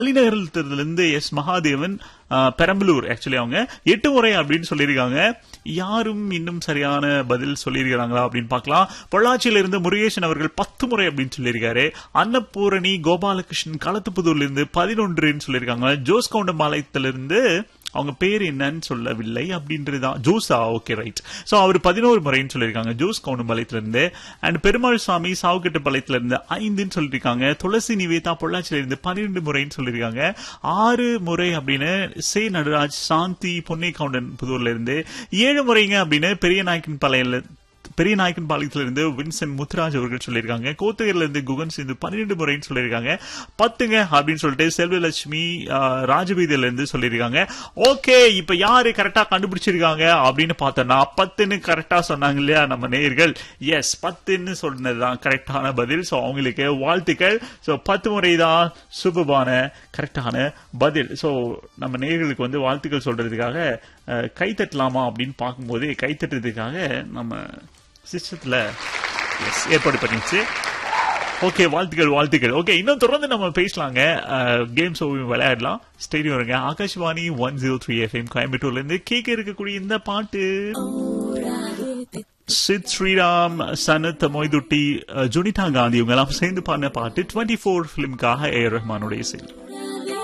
தலைநகரத்திலிருந்து S Mahadevan ஆஹ், Perambalur actually அவங்க எட்டு முறை அப்படின்னு சொல்லியிருக்காங்க யாரும் இன்னும் சரியான பதில் சொல்லியிருக்கிறாங்களா அப்படின்னு பார்க்கலாம் பொள்ளாச்சியில இருந்து முருகேசன் அவர்கள் பத்து முறை அப்படின்னு சொல்லியிருக்காரு அன்னபூரணி கோபாலகிருஷ்ணன் களத்துப்புதூர்ல இருந்து பதினொன்றுன்னு சொல்லியிருக்காங்க ஜோஸ் கவுண்டம்பாளையத்திலிருந்து அவங்க பேர் என்னன்னு சொல்லவில்லை அப்படின்றதுதான் ஜோஸா ஓகே ரைட் சோ அவர் பதினோரு முறைன்னு சொல்லியிருக்காங்க ஜோஸ் கவுண்டம்பாளையத்துல இருந்து அண்ட் பெருமாள் சாமி சாவுக்கட்டுப்பாளையத்துல இருந்து ஐந்துன்னு சொல்லியிருக்காங்க துளசி நிவேதா பொள்ளாச்சியில இருந்து பன்னிரெண்டு முறைன்னு சொல்லியிருக்காங்க ஆறு முறை அப்படின்னு சே நடராஜ் சாந்தி பொன்னி கவுண்டன் புதூர்ல இருந்து ஏழு முறைங்க அப்படின்னு பெரிய நாயக்கன் பாளையில பெரிய நாயக்கன் பாளையத்துல இருந்து வின்சென்ட் முத்துராஜ் அவர்கள் சொல்லியிருக்காங்க கோத்தகிரில இருந்து குகன் சிந்து பன்னிரெண்டு முறைன்னு சொல்லியிருக்காங்க பத்துங்க அப்படின்னு சொல்லிட்டு செல்வலட்சுமி ஆஹ், ராஜவீதியில இருந்து சொல்லியிருக்காங்க ஓகே இப்ப யாரு கரெக்டா கண்டுபிடிச்சிருக்காங்க அப்படின்னு பார்த்தோம்னா பத்துன்னு கரெக்டா சொன்னாங்க இல்லையா நம்ம நேயர்கள் எஸ் பத்துன்னு சொன்னதுதான் கரெக்டான பதில் சோ அவங்களுக்கு வாழ்த்துக்கள் சோ பத்து முறை தான் சூப்பர்பான கரெக்டான பதில் சோ நம்ம நேயர்களுக்கு வந்து வாழ்த்துக்கள் சொல்றதுக்காக அஹ், கை தட்டலாமா அப்படின்னு பார்க்கும்போது கை தட்டுறதுக்காக நம்ம சிஸ்டத்துல எஸ் ஏற்பாடு பண்ணிச்சு ஓகே வாழ்த்துக்கள் வாழ்த்துக்கள் ஓகே இன்னும் தொடர்ந்து நம்ம பேசலாங்க கேம் ஷோ விளையாடலாம் ஸ்டேடியம் இருங்க Akashvani one zero three FM கோயம்புத்தூர்ல இருந்து கேட்க இருக்கக்கூடிய இந்த பாட்டு சித் ஸ்ரீராம் சனத் மொய்துட்டி அஹ், ஜுனிதா காந்தி இவங்க எல்லாம் சேர்ந்து பாடின பாட்டு டுவெண்ட்டி ஃபோர் பிலிம்காக ஏ ரஹ்மானுடைய செயல்